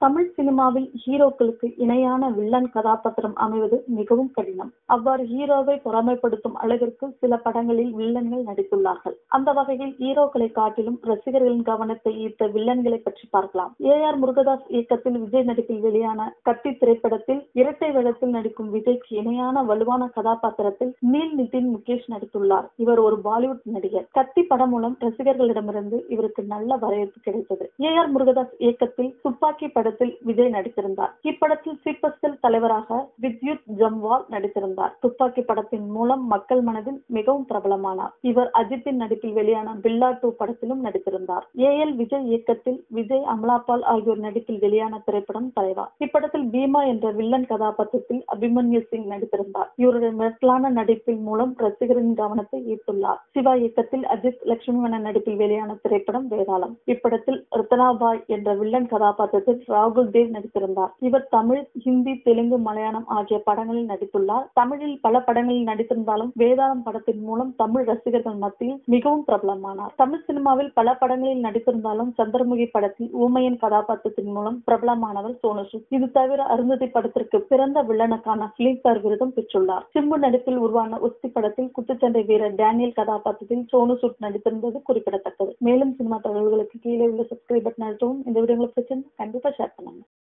தமிழ் சினிமாவில் ஹீரோக்களுக்கு இணையான வில்லன் கதாபாத்திரம் அமைவது மிகவும் கடினம் அவ்வாறு ஹீரோவை பொறாமைப்படுத்தும் அளவிற்கு சில படங்களில் வில்லன்கள் நடித்துள்ளார்கள் அந்த வகையில் ஹீரோக்களை காட்டிலும் ரசிகர்களின் கவனத்தை ஈர்த்த வில்லன்களை பற்றி பார்க்கலாம் ஏ ஆர் முருகதாஸ் இயக்கத்தில் விஜய் நடிப்பில் வெளியான கத்தி திரைப்படத்தில் இரட்டை வேடத்தில் நடிக்கும் விஜய்க்கு இணையான வலுவான கதாபாத்திரத்தில் நீல் நிதின் முகேஷ் நடித்துள்ளார் இவர் ஒரு பாலிவுட் நடிகர் கத்தி படம் மூலம் ரசிகர்களிடமிருந்து இவருக்கு நல்ல வரவேற்பு கிடைத்தது ஏ ஆர் முருகதாஸ் இயக்கத்தில் துப்பாக்கி படத்தில் விஜய் நடித்திருந்தார் இப்படத்தில் சூப்பர் செல் தலைவராக வித்யுத் ஜம்வால் நடித்திருந்தார் துப்பாக்கி படத்தின் மூலம் மக்கள் மனதில் மிகவும் பிரபலமானார் இவர் அஜித்தின் நடிப்பில் வெளியான பில்லா டூ படத்திலும் நடித்திருந்தார் ஏ எல் விஜய் இயக்கத்தில் விஜய் அமலாபால் ஆகியோர் நடிப்பில் வெளியான திரைப்படம் தலைவா இப்படத்தில் பீமா என்ற வில்லன் கதாபாத்திரத்தில் அபிமன்யு சிங் நடித்திருந்தார் இவருடைய மிரட்டலான நடிப்பின் மூலம் ரசிகரின் கவனத்தை ஈர்த்துள்ளார் சிவா இயக்கத்தில் அஜித் லட்சுமணன் நடிப்பில் வெளியான திரைப்படம் வேதாளம் இப்படத்தில் ரத்னாபாய் என்ற வில்லன் கதாபாத்திரத்தில் ராகுல் தேவ் நடித்திருந்தார் இவர் தமிழ் ஹிந்தி தெலுங்கு மலையாளம் ஆகிய படங்களில் நடித்துள்ளார் தமிழில் பல படங்களில் நடித்திருந்தாலும் வேதாளம் படத்தின் மூலம் தமிழ் ரசிகர்கள் மத்தியில் மிகவும் பிரபலமானார் தமிழ் சினிமாவில் பல படங்களில் நடித்திருந்தாலும் சந்திரமுகி படத்தில் ஊமையன் கதாபாத்திரத்தின் மூலம் பிரபலமானவர் சோனு சூட் இது தவிர அருந்ததி படத்திற்கு பிறந்த வில்லனுக்கான பிலிம்பேர் விருதும் பெற்றுள்ளார் சிம்பு நடிப்பில் உருவான உஸ்தி படத்தில் குத்துச்சண்டை வீரர் டேனியல் கதாபாத்திரத்தில் சோனு சூட் நடித்திருந்தது குறிப்பிடத்தக்கது மேலும் சினிமா தகவல்களுக்கு கீழே உள்ள சப்ஸ்கிரைப் பட்டன் அழுத்தவும் இந்த வீடியோ உங்களுக்கு பிடிச்சிருந்தா கண்டிப்பா ஷேர் பண்ணுங்க